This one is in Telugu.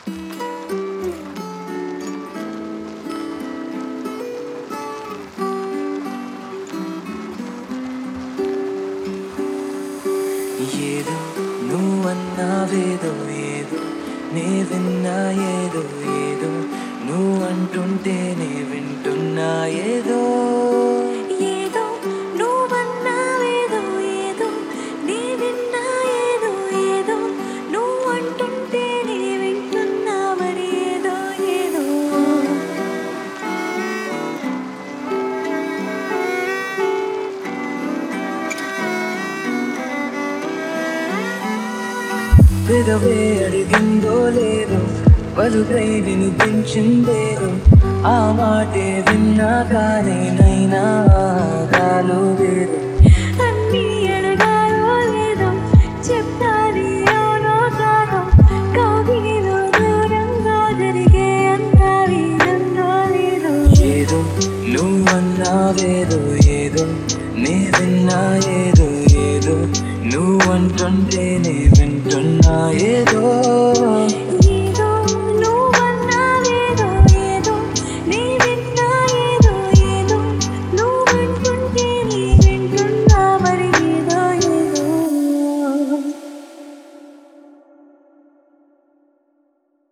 ఏదో నువ్వన్నావేదో ఏదో నే విన్నా ఏదో ఏదో నువ్వు అంటుంటే నే వింటున్నా ఏదో ఏదో నువ్వన్నావేదో ఏదో నీ విన్నా ఏదో ఏదో నువ్వు అంటుంటే నీ వింటున్నా మరి ఏదో ఏదో పెదవే అడిగిందో లేదో పలుకై వినిపించిందేదో ఆ మాటే విన్నా కానీ నైనా ఆగాలో లేదు అన్నీ అడగాలో లేదో చెప్తాది అవునో కాదో కౌగిలిలో దూరంగా జరిగే అందావి నన్నో లేదో ఏదో నువ్వన్నావేదో ఏదో నే విన్నా ఏదో ఏదో నువ్వంటుంటే నే వింటున్నా ఏదో